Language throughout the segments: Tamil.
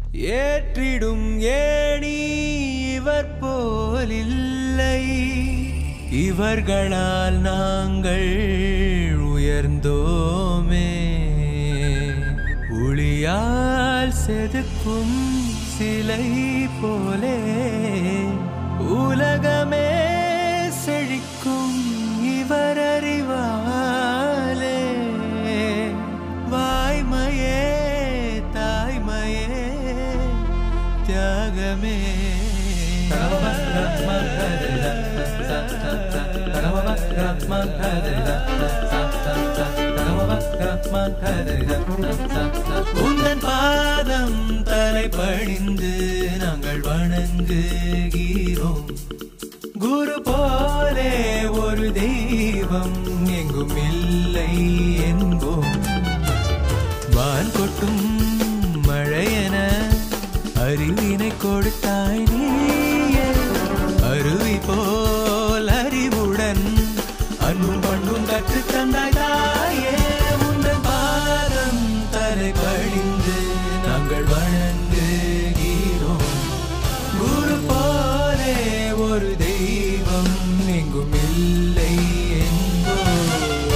ஏற்றிடும் ஏணி இவர் போலில்லை இவர்களால் நாங்கள் உயர்ந்தோமே ஒளியால் செதுக்கும் சிலை போலே உலகமே செழிக்கும் இவர் அறிவாலே வாய்மையே தாய்மையே தியாகமே உந்தன் பாதம் தலை பணிந்து நாங்கள் வணங்குகிறோம் குரு போலே ஒரு தெய்வம் எங்கும் இல்லை என்போம் வான் கொட்டும் மழையென அறிவினை கொடுத்தாய் நீயே அருவி போல் அறிவுடன் அன்பும் பண்பும் கற்று தந்தாய் தாயே உந்தன் பாதம் தலை பணிந்து நாங்கள் வணங்குகிறோம் குரு போலே ஒரு தெய்வம் எங்கும் இல்லை என்போம்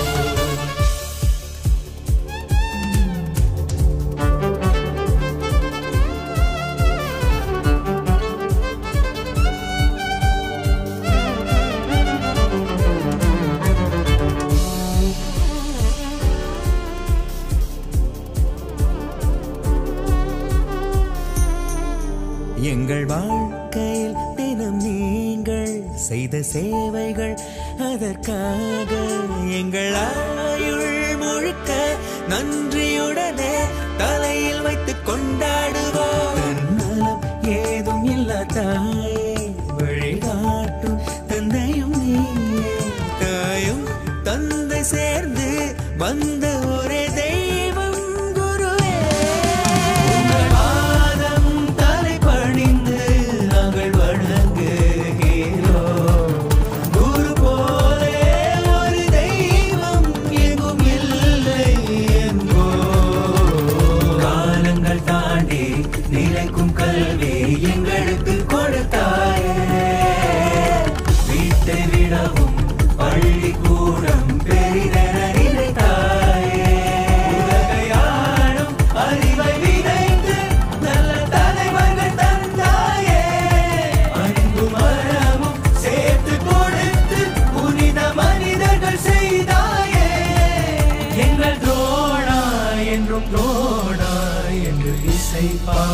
எங்கள் வாழ்க்கையில் தினம் நீங்கள் செய்த சேவைகள் அதற்காக எங்கள் ஆயுள் முழுக்க நன்றியுடனே தலையில் வைத்து கொண்டாடுவோம் நலம் ஏதும் இல்ல தாயே வழிகாட்டும் தந்தையும் நீயே தாயும் தந்தை சேர்ந்து வந்த ஒரே தெய்வம் குருவே உங்கள் பாதம் தலை பணிந்து நாங்கள் வணங்குகிறோம் குரு போலே ஒரு தெய்வம் எங்கும் இல்லை என்போம் காலங்கள் தாண்டி நிலைக்கும் கல்வி எங்களுக்கு கொடுத்தாயே வீட்டை விடவும் பள்ளிக்கூடம் பெரிதென நினைத்தாயே உலகையாளும் அறிவை விதைத்து நல்ல தலைவர்கள் தந்தாயே அன்பும் மரமும் சேர்த்து கொடுத்து புனித மனிதர்கள் செய்தாயே எங்கள் துரோணா என்றும் துரோணா என்று இசை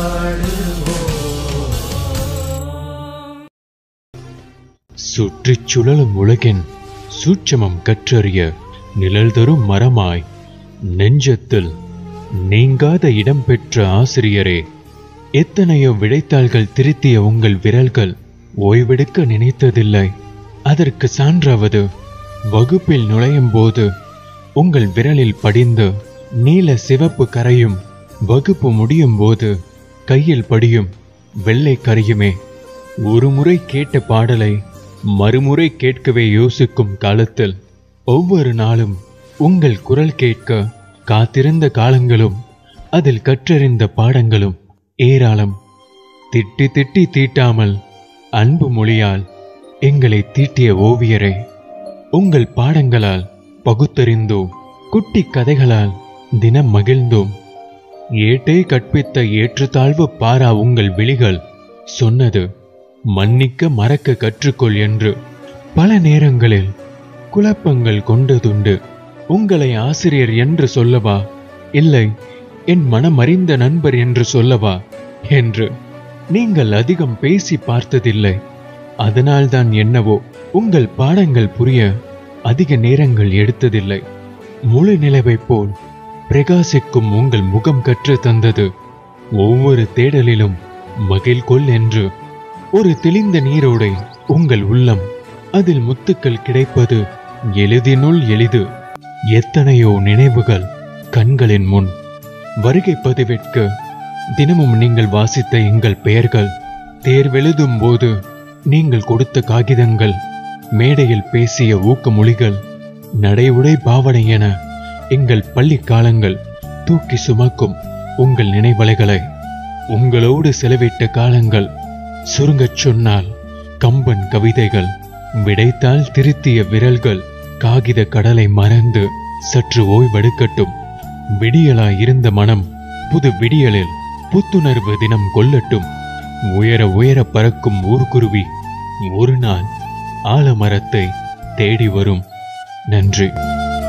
பாடுவோம் சுற்றிச் சுழலும் உலகின் சூட்சமம் கற்றறிய நிழல் தரும் மரமாய் நெஞ்சத்தில் நீங்காத இடம் பெற்ற ஆசிரியரே எத்தனையோ விடைத்தாள்கள் திருத்திய உங்கள் விரல்கள் ஓய்வெடுக்க நினைத்ததில்லை அதற்கு சான்றாவது வகுப்பில் நுழையும் போது உங்கள் விரலில் படிந்து நீல சிவப்பு கரையும் வகுப்பு முடியும் போது கையில் படியும் வெள்ளை கரையுமே ஒரு முறை கேட்ட பாடலை மறுமுறை கேட்கவே யோசிக்கும் காலத்தில் ஒவ்வொரு நாளும் உங்கள் குரல் கேட்க காத்திருந்த காலங்களும் அதில் கற்றறிந்த பாடங்களும் ஏராளம் திட்டி திட்டி தீட்டாமல் அன்பு மொழியால் எங்களை தீட்டிய ஓவியரே உங்கள் பாடங்களால் பகுத்தறிந்தோம் குட்டி கதைகளால் தினம் மகிழ்ந்தோம் ஏட்டை கற்பித்த ஏற்றுத்தாழ்வு பாரா உங்கள் விழிகள் சொன்னது மன்னிக்க மறக்க கற்றுக்கொள் என்று பல நேரங்களில் குழப்பங்கள் கொண்டதுண்டு உங்களை ஆசிரியர் என்று சொல்லவா இல்லை என் மனமறிந்த நண்பர் என்று சொல்லவா என்று நீங்கள் அதிகம் பேசி பார்த்ததில்லை அதனால்தான் என்னவோ உங்கள் பாடங்கள் புரிய அதிக நேரங்கள் எடுத்ததில்லை முழு நிலவைப் போல் பிரகாசிக்கும் உங்கள் முகம் கற்று தந்தது ஒவ்வொரு தேடலிலும் மகிழ் கொள் என்று ஒரு தெளிந்த நீரோடை உங்கள் உள்ளம் அதில் முத்துக்கள் கிடைப்பது எளிதினுள் எளிது எத்தனையோ நினைவுகள் கண்களின் முன் வருகை பதிவிற்க தினமும் நீங்கள் வாசித்த எங்கள் பெயர்கள் தேர்வெழுதும் போது நீங்கள் கொடுத்த காகிதங்கள் மேடையில் பேசிய ஊக்கமொழிகள் நடை உடை பாவனை என எங்கள் பள்ளி காலங்கள் தூக்கி சுமக்கும் உங்கள் நினைவலைகளை உங்களோடு செலவிட்ட காலங்கள் சுருங்கச் சொன்னால் கம்பன் கவிதைகள் விடைத்தால் திருத்திய விரல்கள் காகித கடலை மறந்து சற்று ஓய்வெடுக்கட்டும் விடியலாய் இருந்த மனம் புது விடியலில் புத்துணர்வு தினம் கொள்ளட்டும் உயர உயர பறக்கும் ஊர்க்குருவி ஒரு நாள் ஆலமரத்தை தேடி வரும் நன்றி